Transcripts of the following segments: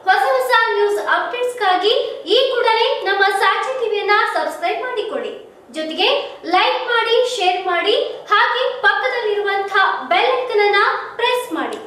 ಹೊಸ ಹೊಸ ನ್ಯೂಸ್ ಅಪ್ಡೇಟ್ಸ್ಗಾಗಿ ಈ ಕೂಡಲೇ ನಮ್ಮ ಸಾಕ್ಷಿ ಟಿವಿಯನ್ನ ಸಬ್ಸ್ಕ್ರೈಬ್ ಮಾಡಿಕೊಳ್ಳಿ ಜೊತೆಗೆ ಲೈಕ್ ಮಾಡಿ ಶೇರ್ ಮಾಡಿ ಹಾಗೆ ಪಕ್ಕದಲ್ಲಿರುವಂತಹ ಬೆಲ್ ಐಕನ್ ಅನ್ನ ಪ್ರೆಸ್ ಮಾಡಿ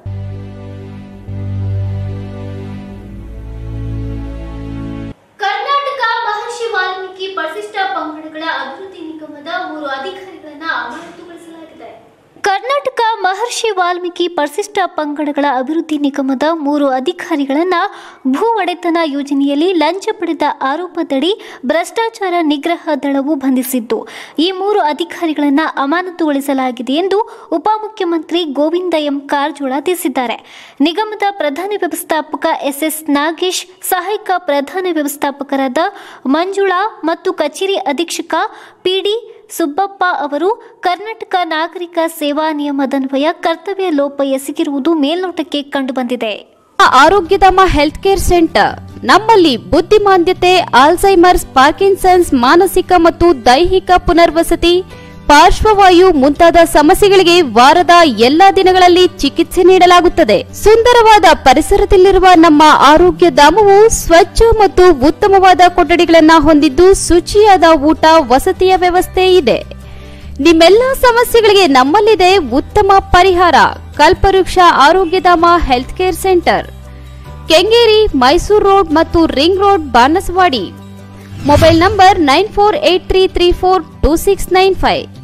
ಕರ್ನಾಟಕ ಮಹರ್ಷಿ ವಾಲ್ಮೀಕಿ ಪರಿಶಿಷ್ಟ ಪಂಗಡಗಳ ಅಭಿವೃದ್ಧಿ ನಿಗಮದ ಮೂರು ಅಧಿಕಾರಿಗಳನ್ನ ಅಮಾನತುಗೊಳಿಸಲಾಗಿದೆ ಕರ್ನಾಟಕ ಮಹರ್ಷಿ ವಾಲ್ಮೀಕಿ ಪರಿಶಿಷ್ಟ ಪಂಗಡಗಳ ಅಭಿವೃದ್ಧಿ ನಿಗಮದ ಮೂರು ಅಧಿಕಾರಿಗಳನ್ನ ಭೂ ಒಡೆತನ ಯೋಜನೆಯಲ್ಲಿ ಲಂಚ ಪಡೆದ ಆರೋಪದಡಿ ಭ್ರಷ್ಟಾಚಾರ ನಿಗ್ರಹ ದಳವು ಬಂಧಿಸಿದ್ದು ಈ ಮೂರು ಅಧಿಕಾರಿಗಳನ್ನ ಅಮಾನತುಗೊಳಿಸಲಾಗಿದೆ ಎಂದು ಉಪಮುಖ್ಯಮಂತ್ರಿ ಗೋವಿಂದ ಎಂ ಕಾರಜೋಳ ತಿಳಿಸಿದ್ದಾರೆ ನಿಗಮದ ಪ್ರಧಾನ ವ್ಯವಸ್ಥಾಪಕ ಎಸ್ಎಸ್ ನಾಗೇಶ್ ಸಹಾಯಕ ಪ್ರಧಾನ ವ್ಯವಸ್ಥಾಪಕರಾದ ಮಂಜುಳಾ ಮತ್ತು ಕಚೇರಿ ಅಧೀಕ್ಷಕ ಪಿಡಿ ಸುಬ್ಬಪ್ಪ ಅವರು ಕರ್ನಾಟಕ ನಾಗರಿಕ ಸೇವಾ ನಿಯಮದನ್ವಯ ಕರ್ತವ್ಯ ಲೋಪ ಎಸಗಿರುವುದು ಮೇಲ್ನೋಟಕ್ಕೆ ಕಂಡುಬಂದಿದೆ ಆರೋಗ್ಯಧಾಮ ಹೆಲ್ತ್ ಕೇರ್ ಸೆಂಟರ್ ನಮ್ಮಲ್ಲಿ ಬುದ್ಧಿಮಾಂದ್ಯತೆ ಆಲ್ಝೈಮರ್ಸ್ ಪಾರ್ಕಿನ್ಸನ್ಸ್ ಮಾನಸಿಕ ಮತ್ತು ದೈಹಿಕ ಪುನರ್ವಸತಿ ಪಾರ್ಶ್ವವಾಯು ಮುಂತಾದ ಸಮಸ್ಯೆಗಳಿಗೆ ವಾರದ ಎಲ್ಲಾ ದಿನಗಳಲ್ಲಿ ಚಿಕಿತ್ಸೆ ನೀಡಲಾಗುತ್ತದೆ ಸುಂದರವಾದ ಪರಿಸರದಲ್ಲಿರುವ ನಮ್ಮ ಆರೋಗ್ಯ ಧಾಮವು ಸ್ವಚ್ಛ ಮತ್ತು ಉತ್ತಮವಾದ ಕೊಠಡಿಗಳನ್ನ ಹೊಂದಿದ್ದು ಶುಚಿಯಾದ ಊಟ ವಸತಿಯ ವ್ಯವಸ್ಥೆ ಇದೆ ನಿಮ್ಮೆಲ್ಲ ಸಮಸ್ಯೆಗಳಿಗೆ ನಮ್ಮಲ್ಲಿದೆ ಉತ್ತಮ ಪರಿಹಾರ Kalpavriksha Arogyadhama health care centre Kengeri Mysuru road ಮತ್ತು ring road Banasavadi mobile number nine four eight three three four two six nine five